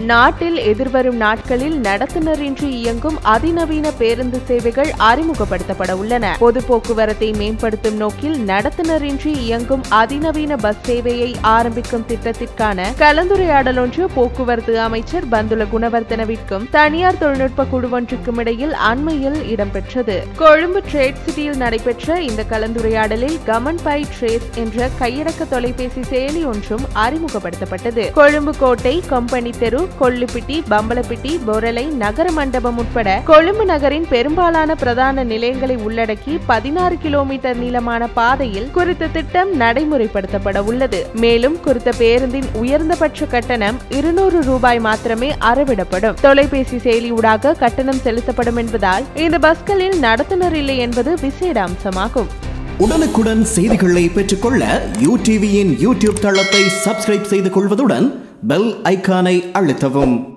நாட்டில் எதிர்வரும் நாட்களில் நடத்துனரின்றி இயங்கும் அதிநவீன பேருந்து சேவைகள் அறிமுகப்படுத்தப்பட உள்ளன பொது போக்குவரத்தை மேம்படுத்தும் நோக்கில் நடத்துனரின்றி இயங்கும் அதிநவீன பஸ் சேவையை ஆரம்பிக்கும் திட்டத்திற்கான கலந்துரையாடல் ஒன்று போக்குவரத்து அமைச்சர் பந்துல குணவர்தனவிற்கும் தனியார் தொழில்நுட்ப குழுவொன்றுக்கும் இடையில் அண்மையில் இடம்பெற்றது கொழும்பு ட்ரேட் சிட்டியில் நடைபெற்ற இந்த கலந்துரையாடலில் கமன் பை ட்ரேஸ் என்ற கையடக்க தொலைபேசி செயலி ஒன்றும் அறிமுகப்படுத்தப்பட்டது கொழும்பு கோட்டை கொம்பனி தெரு கொள்ளுப்பிட்டி பம்பலப்பிட்டி பொரலை நகர மண்டபம் உட்பட கொழும்பு நகரின் பெரும்பாலான பிரதான நிலையங்களை உள்ளடக்கி பதினாறு கிலோமீட்டர் நீளமான பாதையில் குறித்த திட்டம் நடைமுறைப்படுத்தப்பட உள்ளது மேலும் குறித்த பேருந்தின் உயர்ந்தபட்ச கட்டணம் இருநூறு ரூபாய் மாத்திரமே அறவிடப்படும் தொலைபேசி செயலியூடாக கட்டணம் செலுத்தப்படும் என்பதால் இந்த பஸ்களில் நடத்துனர் இல்லை என்பது விசேட அம்சமாகும் உடனுக்குடன் செய்திகளை பெற்றுக்கொள்ள யூ டிவியின் யூடியூப் தளத்தை சப்ஸ்கிரைப் செய்து கொள்வதுடன் பெல் ஐகானை அழுத்தவும்